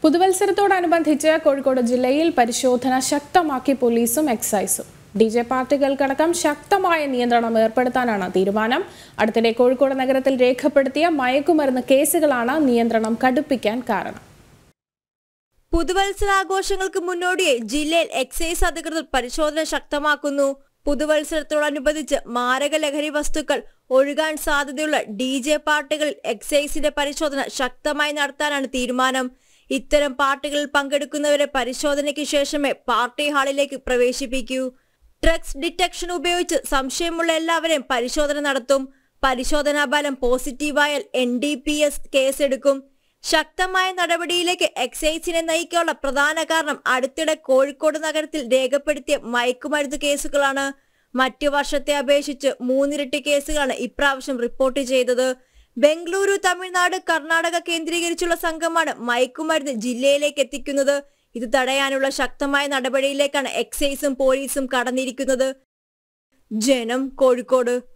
പുതുവത്സരത്തോടനുബന്ധിച്ച് കോഴിക്കോട് ജില്ലയിൽ പരിശോധന ശക്തമാക്കി പോലീസും എക്സൈസും ഡി ജെ പാർട്ടികൾക്കടക്കം ശക്തമായ നിയന്ത്രണം ഏർപ്പെടുത്താനാണ് തീരുമാനം അടുത്തിടെ കോഴിക്കോട് നഗരത്തിൽ രേഖപ്പെടുത്തിയ മയക്കുമരുന്ന് കേസുകളാണ് നിയന്ത്രണം കടുപ്പിക്കാൻ കാരണം പുതുവത്സരാഘോഷങ്ങൾക്ക് മുന്നോടിയായി ജില്ലയിൽ എക്സൈസ് അധികൃതർ പരിശോധന ശക്തമാക്കുന്നു പുതുവത്സരത്തോടനുബന്ധിച്ച് മാരക ലഹരി വസ്തുക്കൾ ഒഴുകാൻ സാധ്യതയുള്ള ഡി ജെ പാർട്ടികളിൽ എക്സൈസിന്റെ പരിശോധന ശക്തമായി നടത്താനാണ് തീരുമാനം ഇത്തരം പാർട്ടികളിൽ പങ്കെടുക്കുന്നവരെ പരിശോധനയ്ക്ക് ശേഷമേ പാർട്ടി ഹാളിലേക്ക് പ്രവേശിപ്പിക്കൂ ഡ്രഗ്സ് ഡിറ്റക്ഷൻ ഉപയോഗിച്ച് സംശയമുള്ള എല്ലാവരെയും പരിശോധന നടത്തും പരിശോധനാ ഫലം പോസിറ്റീവായാൽ എൻ ഡി പി എസ് കേസെടുക്കും ശക്തമായ നടപടിയിലേക്ക് എക്സൈസിനെ നയിക്കാനുള്ള പ്രധാന കാരണം അടുത്തിടെ കോഴിക്കോട് നഗരത്തിൽ രേഖപ്പെടുത്തിയ മയക്കുമരുന്ന് കേസുകളാണ് മറ്റു വർഷത്തെ അപേക്ഷിച്ച് മൂന്നിരട്ടി കേസുകളാണ് ഇപ്രാവശ്യം റിപ്പോർട്ട് ചെയ്തത് ബംഗളൂരു തമിഴ്നാട് കർണാടക കേന്ദ്രീകരിച്ചുള്ള സംഘമാണ് മയക്കുമരുന്ന് ജില്ലയിലേക്ക് എത്തിക്കുന്നത് ഇത് തടയാനുള്ള ശക്തമായ നടപടിയിലേക്കാണ് എക്സൈസും പോലീസും കടന്നിരിക്കുന്നത് ജനം കോഴിക്കോട്